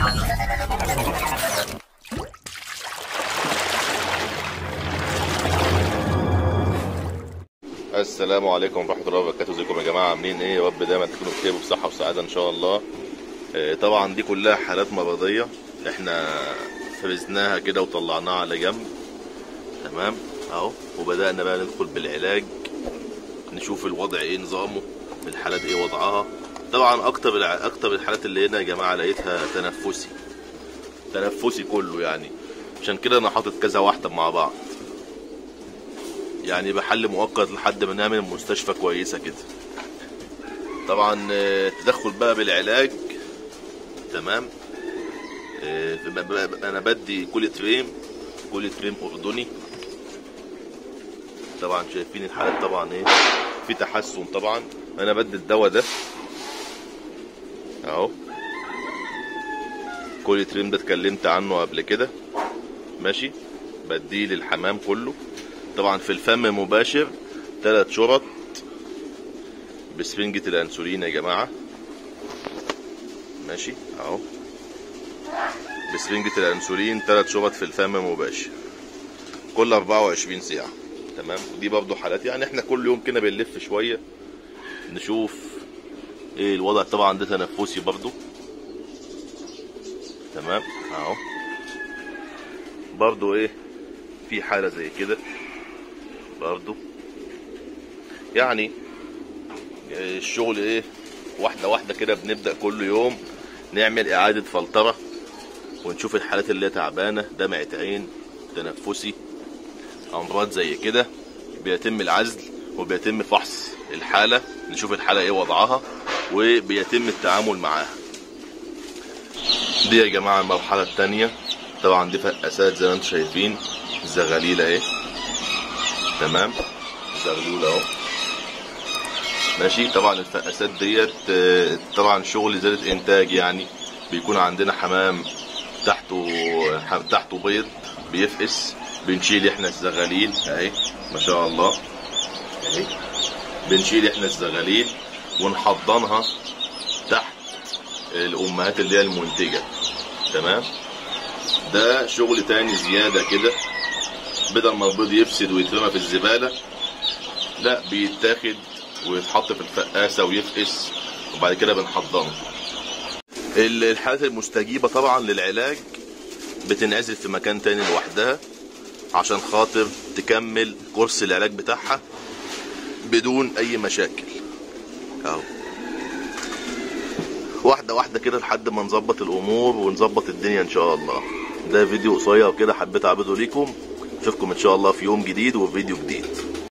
السلام عليكم ورحمة الله وبركاته ازيكم يا جماعة عاملين ايه يا رب دايما تكونوا بخير وبصحة وسعادة ان شاء الله آه، طبعا دي كلها حالات مرضية احنا فرزناها كده وطلعناها على جنب تمام اهو وبدأنا بقى ندخل بالعلاج نشوف الوضع ايه نظامه الحالات ايه وضعها طبعا اكتر الع- اكتر الحالات اللي هنا يا جماعة لقيتها تنفسي تنفسي كله يعني عشان كده انا حاطط كذا واحدة مع بعض يعني بحل مؤقت لحد ما نعمل مستشفى كويسة كده طبعا آه، تدخل بقى بالعلاج تمام آه، ب- ب- انا بدي كل تريم كل تريم اردني طبعا شايفين الحالات طبعا ايه في تحسن طبعا انا بدي الدواء ده اهو كل تريم ده اتكلمت عنه قبل كده ماشي بديه للحمام كله طبعا في الفم مباشر ثلاث شرط بسفنجة الانسولين يا جماعة ماشي اهو بسفنجة الانسولين ثلاث شرط في الفم مباشر كل 24 ساعة تمام دي برضو حالات يعني احنا كل يوم كده بنلف شوية نشوف ايه الوضع طبعا ده تنفسي برضو تمام اهو برضو ايه في حالة زي كده برضو يعني الشغل ايه واحدة واحدة كده بنبدأ كل يوم نعمل إعادة فلترة ونشوف الحالات اللي هي تعبانة دمعة عين تنفسي أمراض زي كده بيتم العزل وبيتم فحص الحالة نشوف الحالة ايه وضعها وبيتم التعامل معاها دي يا جماعة المرحلة التانية طبعا دي فقاسات زي ما انتم شايفين زغاليل اهي تمام زغلول اهو ماشي طبعا الفقاسات ديت آه، طبعا شغل زيادة انتاج يعني بيكون عندنا حمام تحته ح- تحته بيض بيفقس بنشيل احنا الزغاليل اهي ما شاء الله اهي بنشيل احنا الزغاليل ونحضنها تحت الامهات اللي هي المنتجة تمام ده شغل تاني زيادة كده بدل ما البيض يفسد ويترمى في الزبالة لا بيتاخد ويتحط في الفقاسة ويفقس وبعد كده بنحضنه ال- الحالات المستجيبة طبعا للعلاج بتنعزل في مكان تاني لوحدها عشان خاطر تكمل كورس العلاج بتاعها بدون اي مشاكل اهو واحدة واحدة كده لحد ما نظبط الامور ونظبط الدنيا ان شاء الله ده فيديو قصير كده حبيت اعرضه ليكم اشوفكم ان شاء الله في يوم جديد وفيديو جديد